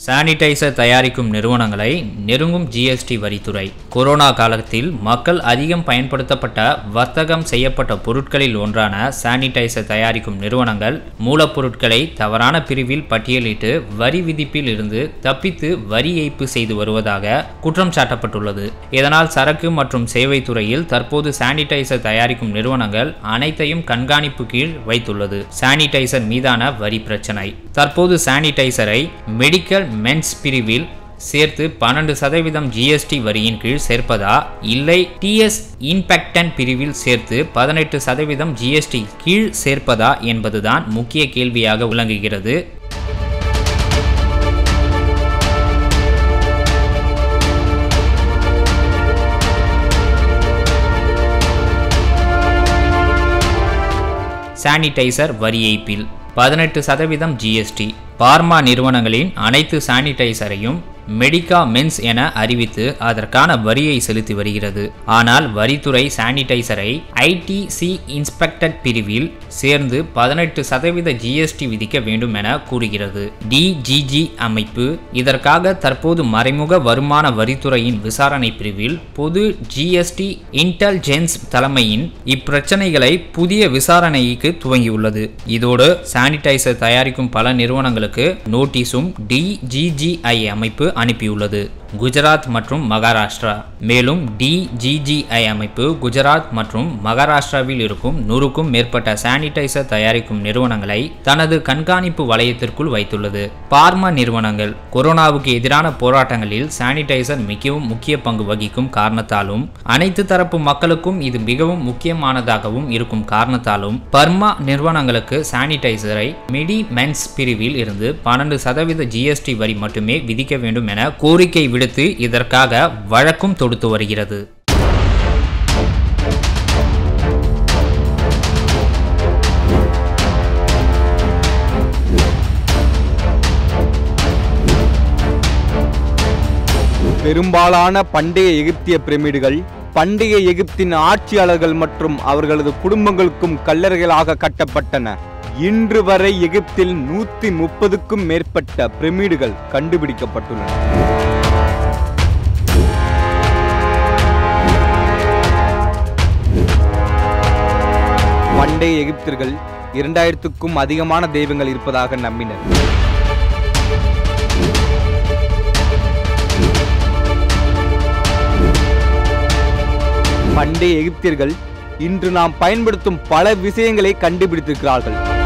sanitiser தயாரிக்கும் நிறுவனங்களை நெருங்கும் ஜிஎஸ்டி வரித்துறை கொரோனா காலத்தில் மக்கள் அதிகம் பயன்படுத்தப்பட்ட வர்த்தகம் செய்யப்பட்ட பொருட்களில் ஒன்றான சானிடைசர் தயாரிக்கும் நிறுவனங்கள் மூலப்பொருட்களை தவறான பிரிவில் பட்டியலிட்டு வரி விதிப்பில் இருந்து தப்பித்து வரி ஏய்ப்பு செய்து வருவதாக குற்றம் சாட்டப்பட்டுள்ளது இதனால் சரக்கு மற்றும் சேவை துறையில் தற்போது சானிடைசர் தயாரிக்கும் நிறுவனங்கள் அனைத்தையும் கண்காணிப்பு கீழ் வைத்துள்ளது சானிடைசர் மீதான வரி பிரச்சனை தற்போது சானிடைசரை மெடிக்கல் மென்ஸ் பிரிவில் சேர்த்து பன்னெண்டு சதவீதம் ஜிஎஸ்டி வரியின் கீழ் சேர்ப்பதா இல்லை டிஎஸ் இன்பெக்டன் பிரிவில் சேர்த்து பதினெட்டு சதவீதம் ஜிஎஸ்டி கீழ் சேர்ப்பதா என்பதுதான் முக்கிய கேள்வியாக விளங்குகிறது சானிடைசர் வரி ஏய்ப்பில் பதினெட்டு சதவீதம் ஜிஎஸ்டி பார்மா நிறுவனங்களின் அனைத்து சானிடைசரையும் மெடிகா மென்ஸ் என அறிவித்து அதற்கான வரியை செலுத்தி வருகிறது ஆனால் வரித்துறை சானிடைசரை ஐடிசி இன்ஸ்பெக்டட் பிரிவில் சேர்ந்து பதினெட்டு சதவீத ஜிஎஸ்டி விதிக்க வேண்டும் என கூறுகிறது டிஜிஜி அமைப்பு இதற்காக தற்போது மறைமுக வருமான வரித்துறையின் விசாரணை பிரிவில் பொது ஜிஎஸ்டி இன்டெலிஜென்ஸ் தலைமையின் இப்பிரச்சனைகளை புதிய விசாரணைக்கு துவங்கியுள்ளது இதோடு சானிடைசர் தயாரிக்கும் பல நிறுவனங்களுக்கு நோட்டீஸும் டிஜிஜிஐ அமைப்பு அனுப்பியுள்ளது குஜராத் மற்றும் மகாராஷ்டிரா மேலும் டிஜிஜிஐ அமைப்பு குஜராத் மற்றும் மகாராஷ்டிராவில் இருக்கும் நூறுக்கும் மேற்பட்ட சானிடைசர் தயாரிக்கும் நிறுவனங்களை தனது கண்காணிப்பு வளையத்திற்குள் வைத்துள்ளது பார்மா நிறுவனங்கள் கொரோனாவுக்கு எதிரான போராட்டங்களில் சானிடைசர் மிகவும் முக்கிய பங்கு வகிக்கும் காரணத்தாலும் அனைத்து தரப்பு மக்களுக்கும் இது மிகவும் முக்கியமானதாகவும் இருக்கும் காரணத்தாலும் பர்மா நிறுவனங்களுக்கு சானிடைசரை மெடி மென்ஸ் பிரிவில் இருந்து பன்னெண்டு சதவீத ஜிஎஸ்டி வரி மட்டுமே விதிக்க வேண்டும் என கோரிக்கை விடுத்து இதற்காக வழக்கும் தொடுத்து வருகிறது பெரும்பாலான பண்டைய எகிப்திய பிரமிடுகள் பண்டைய எகிப்தின் ஆட்சியாளர்கள் மற்றும் அவர்களது குடும்பங்களுக்கும் கல்லறைகளாக கட்டப்பட்டன இன்று வரை எகிப்தில் நூத்தி முப்பதுக்கும் மேற்பட்ட பிரமிடுகள் கண்டுபிடிக்கப்பட்டுள்ளன பண்டைய எகிப்தியர்கள் இரண்டாயிரத்துக்கும் அதிகமான தெய்வங்கள் இருப்பதாக நம்பினர் பண்டைய எகிப்தியர்கள் இன்று நாம் பயன்படுத்தும் பல விஷயங்களை கண்டுபிடித்திருக்கிறார்கள்